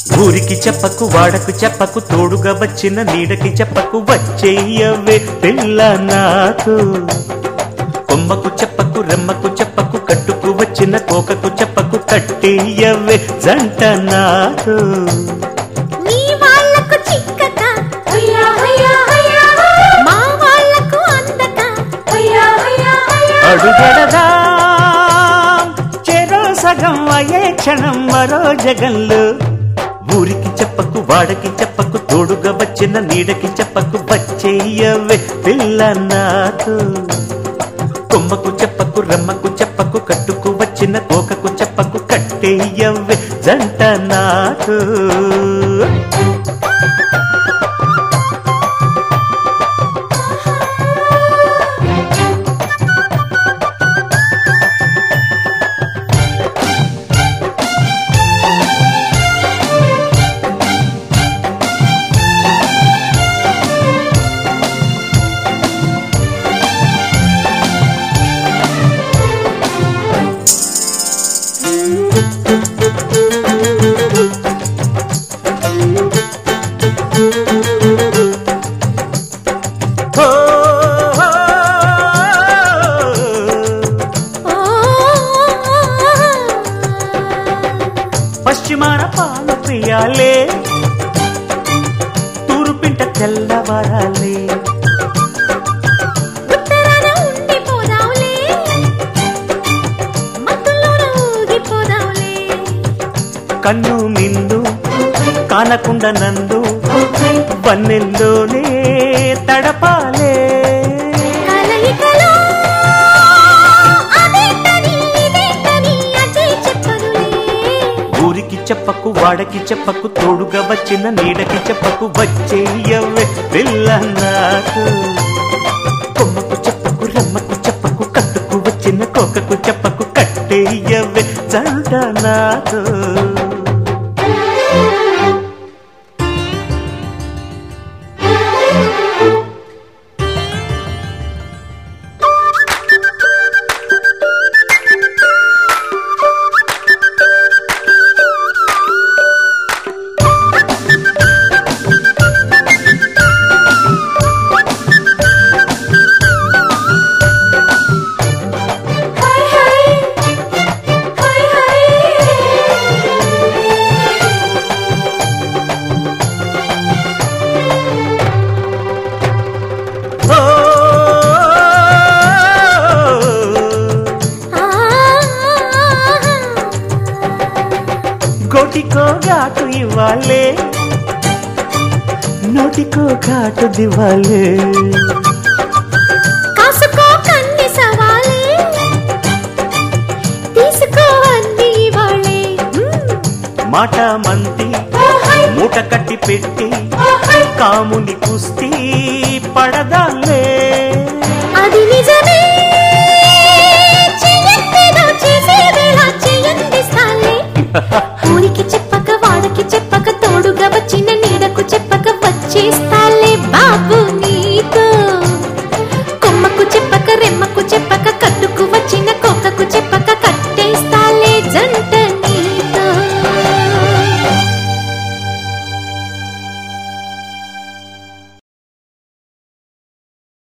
ఊరికి చెప్పకు వాడకు చెప్పకు తోడుగా వచ్చిన నీడకి చెప్పకు వచ్చేయవే పిల్ల నాకు కొమ్మకు చెప్పకు రెమ్మకు చెప్పకు కట్టుకు వచ్చిన కోకకు చెప్పకు కట్టేయవే జంట నాకు నీ వాళ్ళకు చిక్కక మా వాళ్ళకు అందక అడుగడదా చెరో సగం అయ్యే క్షణం మరో జగంలో ఊరికి చెప్పకు వాడకి చెప్పకు తోడుగా వచ్చిన నీడకి చెప్పకు వచ్చేయవే పిల్ల నాకు కొమ్మకు చెప్పకు రమ్మకు చెప్పకు కట్టుకు వచ్చిన కోకకు చెప్పకు కట్టేయవే జంట నాకు ఓ, ఓ, ఓ. పశ్చిమాన పాలు ప్రియాలే తూరుపింట తెల్లవరాలే ఉత్తరాన ఉండిపోదాంలే మత్తులోన ఊగిపోదాంలే కన్ను మిన్ను కానకుండా నందు వన్నెల్లోనే తడపాలే కలయికలో అదేంటని ఇదేంటని అదే చెప్పనులే ఊరికి చెప్పకు వాడకి చెప్పకు తోడుగా వచ్చిన నీడకి చెప్పకు వచ్చేయవే పిల్ల నాకు కొమ్మకు చెప్పకు రమ్మకు చెప్పకు కట్టుకు వచ్చిన కోకకు చెప్పకు కట్టేయవే చంట నాకు ఓ, గోటికో ఘాటు ఇవ్వాలే నోటికో ఘాటు దివాలే కాసుకో కన్ని సవాలే తీసుకో అన్ని వాళ్ళే మాట మంతి మూట కట్టి పెట్టి కాముని కుస్తీ పడదాలే